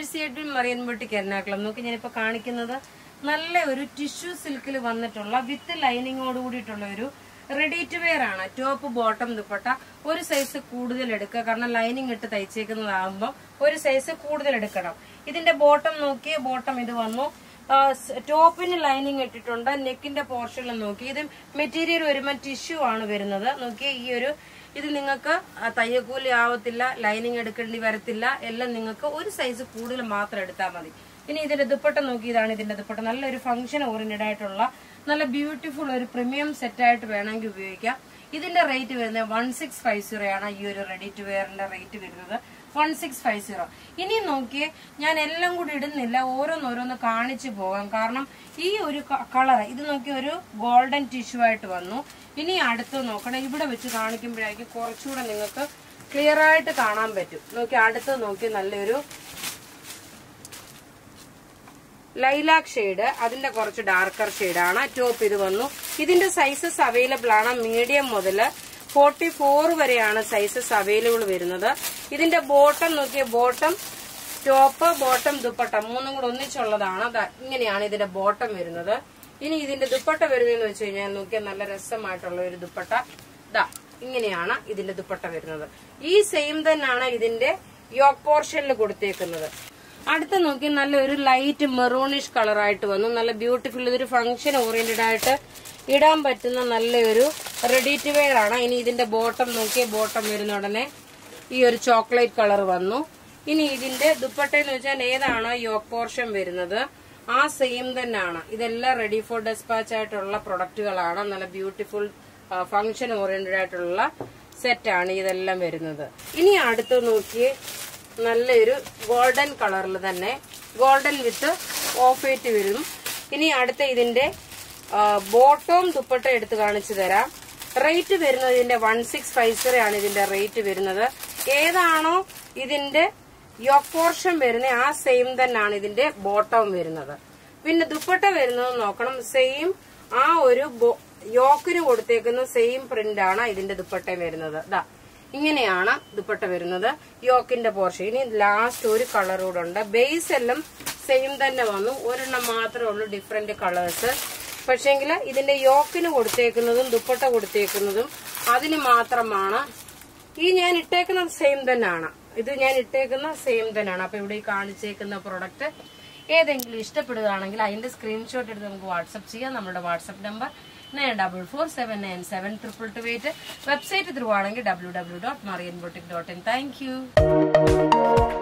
C Edwin Marian boutique Ernakulam നോക്കി ഞാനിപ്പോ കാണിക്കുന്നത് നല്ല ഒരു ടിഷ്യൂ സിൽക്കിൽ വന്നിട്ടുള്ള വിത്ത് ലൈനിങ്ങോട് കൂടിയിട്ടുള്ള ഒരു റെഡി ടു വെയർ ആണ് ടോപ്പ് ബോട്ടം ദുപ്പട്ട ഒരു സൈസ് കൂടുതൽ എടുക്കുക കാരണം ലൈനിങ് ഇട്ട് തയ്ച്ചേക്കുന്നതാകുമ്പോൾ ഒരു സൈസ് കൂടുതൽ എടുക്കണം ഇതിന്റെ ബോട്ടം നോക്കിയ ബോട്ടം ഇത് വന്നു ആ, സ് ടോപ്പിന് ലൈനിങ് ഇട്ടിട്ടുണ്ട് നെക്കിന്റെ പോർഷനിൽ നോക്കി ഇത് മെറ്റീരിയൽ വരുമ്പോൾ ടിഷ്യൂ ആണ് വരുന്നത് നോക്കി ഈ ഒരു ഇത് നിങ്ങൾക്ക് ആ, തയ്യക്കൂലി ആവത്തില്ല ലൈനിങ് എടുക്കേണ്ടി വരത്തില്ല എല്ലാം നിങ്ങൾക്ക് ഒരു സൈസ് കൂടുതൽ മാത്രം എടുത്താൽ മതി ഇനി ഇതിന്റെ ദുപ്പട്ട നോക്കി ഇതാണ് ഇതിന്റെ ദുപ്പട്ട നല്ലൊരു ഫംഗ്ഷൻ ഓറിയന്റഡ് ആയിട്ടുള്ള നല്ല ബ്യൂട്ടിഫുൾ ഒരു പ്രീമിയം സെറ്റ് ആയിട്ട് വേണമെങ്കിൽ ഉപയോഗിക്കാം ഇതിന്റെ റേറ്റ് വരുന്നത് വൺ സിക്സ് ഫൈവ് സീറോ ആണ് ഈ ഒരു റെഡി ടു വെയറിന്റെ റേറ്റ് വരുന്നത് വൺ സിക്സ് ഫൈവ് സീറോ ഇനി നോക്കിയേ ഞാൻ എല്ലാം കൂടി ഇടുന്നില്ല ഓരോന്നോരോന്ന് കാണിച്ചു പോകാം കാരണം ഈ ഒരു കളർ ഇത് നോക്കി ഒരു ഗോൾഡൻ ടിഷ്യൂ ആയിട്ട് വന്നു ഇനി അടുത്ത് നോക്കണം ഇവിടെ വെച്ച് കാണിക്കുമ്പോഴായിരിക്കും കുറച്ചുകൂടെ നിങ്ങൾക്ക് ക്ലിയർ ആയിട്ട് കാണാൻ പറ്റും നോക്കി അടുത്ത് നോക്കി നല്ലൊരു ലൈലാക് ഷെയ്ഡ് അതിന്റെ കുറച്ച് ഡാർക്കർ ആണ് ടോപ്പ് ഇത് വന്നു ഇതിന്റെ സൈസസ് അവൈലബിൾ ആണ് മീഡിയം മുതൽ ഫോർട്ടി ഫോർ വരെയാണ് സൈസസ് അവൈലബിൾ വരുന്നത് ഇതിന്റെ ബോട്ടം നോക്കിയ ബോട്ടം ടോപ്പ് ബോട്ടം ദുപ്പട്ട മൂന്നും കൂടെ ഒന്നിച്ചുള്ളതാണ് ദാ ഇങ്ങനെയാണ് ഇതിന്റെ ബോട്ടം വരുന്നത് ഇനി ഇതിന്റെ ദുപ്പട്ട വരുന്നതെന്ന് വെച്ച് കഴിഞ്ഞാൽ നോക്കിയാൽ നല്ല രസമായിട്ടുള്ള ഒരു ദുപ്പട്ട ദാ ഇങ്ങനെയാണ് ഇതിന്റെ ദുപ്പട്ട വരുന്നത് ഈ സെയിം തന്നെയാണ് ഇതിന്റെ യോക്ക് പോർഷനിൽ കൊടുത്തേക്കുന്നത് അടുത്ത നോക്കി നല്ലൊരു ലൈറ്റ് മെറൂണിഷ് കളറായിട്ട് വന്നു നല്ല ബ്യൂട്ടിഫുൾ ഇതൊരു ഫംഗ്ഷൻ ഓറിയന്റഡ് ആയിട്ട് ഇടാൻ പറ്റുന്ന നല്ലൊരു റെഡി ടു വെയർ ആണ് ഇനി ഇതിന്റെ ബോട്ടം നോക്കിയ ബോട്ടം വരുന്ന ഉടനെ ഈ ഒരു ചോക്ലേറ്റ് കളർ വന്നു ഇനി ഇതിന്റെ ദുപ്പട്ട എന്ന് വെച്ചാൽ ഏതാണോ യോക്ക് പോർഷൻ വരുന്നത് ആ സെയിം തന്നെയാണ് ഇതെല്ലാം റെഡി ഫോർ ഡെസ്പാച്ച് ആയിട്ടുള്ള പ്രൊഡക്റ്റുകളാണ് നല്ല ബ്യൂട്ടിഫുൾ ഫംഗ്ഷൻ ഓറിയന്റഡ് ആയിട്ടുള്ള സെറ്റാണ് ഇതെല്ലാം വരുന്നത് ഇനി അടുത്ത് നോക്കിയേ നല്ലൊരു ഗോൾഡൻ കളറിൽ തന്നെ ഗോൾഡൻ വിത്ത് ഓഫ് വൈറ്റ് വരും ഇനി അടുത്ത ഇതിന്റെ ബോട്ടവും ദുപ്പട്ട എടുത്ത് കാണിച്ചു തരാം റേറ്റ് വരുന്നത് ഇതിന്റെ വൺ സിക്സ് ഫൈവ് ആണ് ഇതിന്റെ റേറ്റ് വരുന്നത് ഏതാണോ ഇതിന്റെ യോക്ക് പോർഷൻ വരുന്നത് ആ സെയിം തന്നെയാണ് ഇതിന്റെ ബോട്ടവും വരുന്നത് പിന്നെ ദുപ്പട്ട വരുന്നത് നോക്കണം സെയിം ആ ഒരു ബോ- യോക്കിന് കൊടുത്തേക്കുന്ന സെയിം പ്രിന്റ് ആണ് ഇതിന്റെ ദുപ്പട്ട വരുന്നത് ദാ ഇങ്ങനെയാണ് ദുപ്പട്ട വരുന്നത് യോക്കിന്റെ പോർഷൻ ഇനി ലാസ്റ്റ് ഒരു കളർ കൂടെ ഉണ്ട് ബേസ് എല്ലാം സെയിം തന്നെ വന്നു ഒരെണ്ണം മാത്രമേ ഉള്ളൂ ഡിഫറെന്റ് കളേഴ്സ് പക്ഷേങ്കിൽ ഇതിന്റെ യോക്കിന് കൊടുത്തേക്കുന്നതും ദുപ്പട്ട കൊടുത്തേക്കുന്നതും അതിന് മാത്രമാണ് ഈ ഞാൻ ഇട്ടേക്കുന്നത് സെയിം തന്നെയാണ് ഇത് ഞാൻ ഇട്ടേക്കുന്ന സെയിം തന്നെയാണ് അപ്പൊ ഇവിടെ ഈ കാണിച്ചേക്കുന്ന പ്രൊഡക്റ്റ് ഏതെങ്കിലും ഇഷ്ടപ്പെടുകയാണെങ്കിൽ അതിന്റെ സ്ക്രീൻഷോട്ട് എടുത്ത് നമുക്ക് വാട്സപ്പ് ചെയ്യാം നമ്മുടെ WhatsApp number nine double four seven nine seven triple two eight website through ആണെങ്കിൽ W W dot Marian boutique dot in thank U